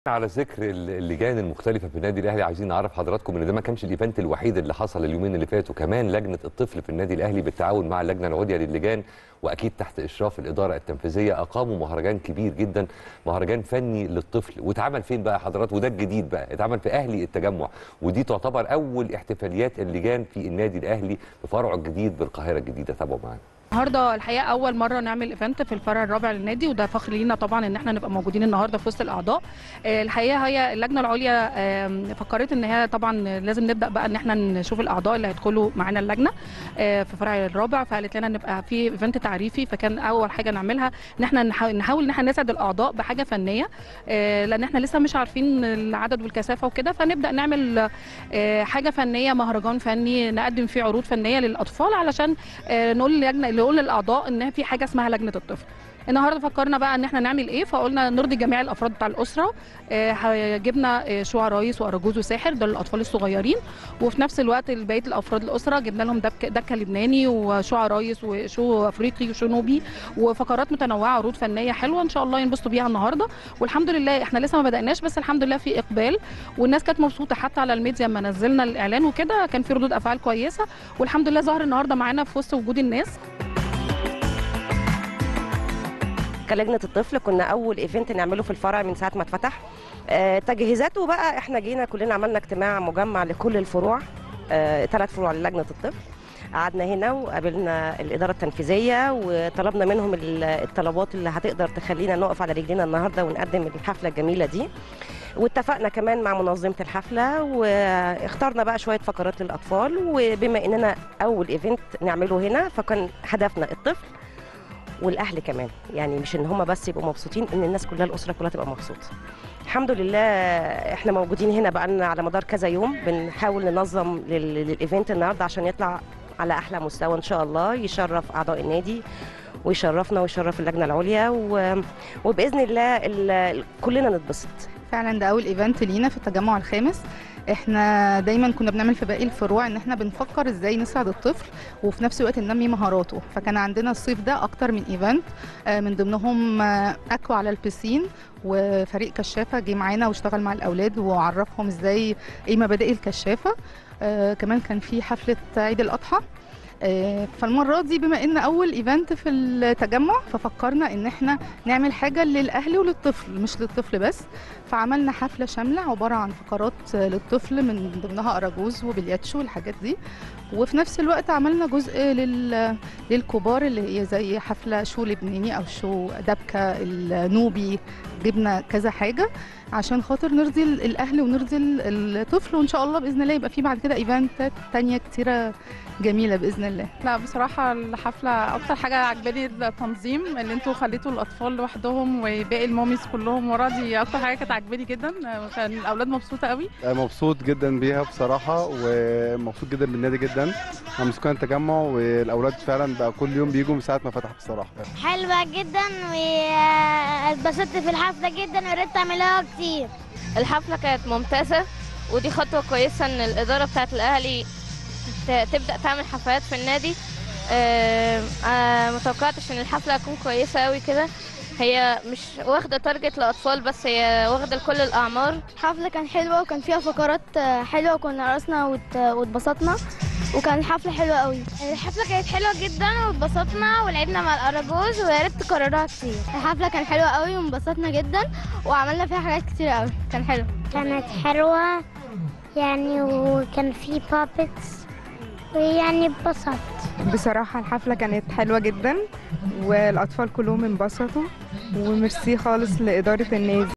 على ذكر ال- اللجان المختلفة في النادي الأهلي عايزين نعرف حضراتكم إن ده ما كانش الإيفنت الوحيد اللي حصل اليومين اللي فاتوا كمان لجنة الطفل في النادي الأهلي بالتعاون مع اللجنة العليا للجان وأكيد تحت إشراف الإدارة التنفيذية أقاموا مهرجان كبير جدا مهرجان فني للطفل واتعمل فين بقى حضرات وده الجديد بقى اتعمل في أهلي التجمع ودي تعتبر أول احتفاليات اللجان في النادي الأهلي بفرعه الجديد بالقاهرة الجديدة تابعوا معانا النهارده الحقيقه اول مره نعمل ايفنت في الفرع الرابع للنادي وده فخر لينا طبعا ان احنا نبقى موجودين النهارده في وسط الاعضاء آه، الحقيقه هي اللجنه العليا آم، فكرت ان هي طبعا لازم نبدا بقى ان احنا نشوف الاعضاء اللي هيدخلوا معانا اللجنه آه، في الفرع الرابع فقالت لنا نبقى في ايفنت تعريفي فكان اول حاجه نعملها ان احنا نحاول نحاول ان احنا نسعد الاعضاء بحاجه فنيه آه، لان احنا لسه مش عارفين العدد والكثافه وكده فنبدا نعمل آه، حاجه فنيه مهرجان فني نقدم فيه عروض فنيه للاطفال علشان آه، نقول للجنه نقول للاعضاء ان في حاجه اسمها لجنه الطفل النهارده فكرنا بقى ان احنا نعمل ايه فقلنا نرضي جميع الافراد بتاع الاسره آه، جبنا آه، شو عرايس واراجوز وساحر دول الاطفال الصغيرين وفي نفس الوقت بقيه الافراد الاسره جبنا لهم دك دكه لبناني وشو عرايس وشو افريقي وشو نوبي وفقرات متنوعه عروض فنيه حلوه ان شاء الله ينبسطوا بيها النهارده والحمد لله احنا لسه ما بداناش بس الحمد لله في اقبال والناس كانت مبسوطه حتى على الميديا لما نزلنا الاعلان وكده كان في ردود افعال كويسه والحمد لله ظهر النهارده معانا في وسط وجود الناس كلجنه الطفل كنا اول ايفنت نعمله في الفرع من ساعه ما اتفتح آه، تجهيزاته بقى احنا جينا كلنا عملنا اجتماع مجمع لكل الفروع ثلاث فروع للجنه الطفل قعدنا هنا وقابلنا الاداره التنفيذيه وطلبنا منهم ال- الطلبات اللي هتقدر تخلينا نقف على رجلينا النهارده ونقدم الحفله الجميله دي واتفقنا كمان مع منظمه الحفله واخترنا بقى شويه فقرات للاطفال وبما اننا اول ايفنت نعمله هنا فكان هدفنا الطفل والاهل كمان يعني مش ان هم بس يبقوا مبسوطين ان الناس كلها الاسره كلها تبقى مبسوطه الحمد لله احنا موجودين هنا بقالنا على مدار كذا يوم بنحاول ننظم لل- للايفنت النهارده عشان يطلع على احلى مستوى ان شاء الله يشرف اعضاء النادي ويشرفنا ويشرف اللجنه العليا و... وباذن الله ال... كلنا نتبسط فعلا ده اول ايفنت لينا في التجمع الخامس احنا دايما كنا بنعمل في باقي الفروع ان احنا بنفكر ازاي نساعد الطفل وفي نفس الوقت ننمي مهاراته فكان عندنا الصيف ده اكتر من ايفنت آه، من ضمنهم آه، اكوا على البسين وفريق كشافه جه معانا واشتغل مع الاولاد وعرفهم ازاي ايه مبادئ الكشافه آه، كمان كان في حفله عيد الاضحى آه، فالمره دي بما ان اول ايفنت في التجمع ففكرنا ان احنا نعمل حاجه للاهل وللطفل مش للطفل بس فعملنا حفله شامله عباره عن فقرات للطفل من ضمنها اراجوز وبلياتشو والحاجات دي وفي نفس الوقت عملنا جزء لل... للكبار اللي هي زي حفله شو لبناني او شو دبكه النوبي جبنا كذا حاجه عشان خاطر نرضي ال- الاهل ونرضي ال- الطفل وان شاء الله باذن الله يبقى في بعد كده ايفنتات تانية كتيره جميله باذن الله لا بصراحة الحفلة أكتر حاجة عجباني التنظيم اللي انتوا خليتوا الأطفال لوحدهم وباقي الماميز كلهم ورا دي أكتر حاجة كانت عجباني جدا كان الأولاد مبسوطة قوي مبسوط جدا بيها بصراحة ومبسوط جدا بالنادي جدا انا سكان التجمع والأولاد فعلا بقى كل يوم بيجوا من ساعة ما فتح بصراحة حلوة جدا واتبسطت في الحفلة جدا ويا ريت تعملوها كتير الحفلة كانت ممتازة ودي خطوة كويسة إن الإدارة بتاعة الأهلي ت- تبدأ تعمل حفلات في النادي آه، آه، متوقعتش إن الحفلة هتكون كويسة أوي كده هي مش واخدة تارجت لأطفال بس هي واخدة لكل الأعمار الحفلة كان حلوة وكان فيها فقرات حلوة وكنا رقصنا وات- واتبسطنا وكان الحفلة حلوة قوي الحفلة كانت حلوة جدا واتبسطنا ولعبنا مع الأراجوز ويا ريت تكرروها كتير الحفلة كانت حلوة قوي وانبسطنا جدا وعملنا فيها حاجات كتير قوي كان حلو كانت حلوة يعني وكان في بابتس ويعني اتبسطت بصراحة الحفلة كانت حلوة جدا والأطفال كلهم انبسطوا وميرسي خالص لإدارة النادي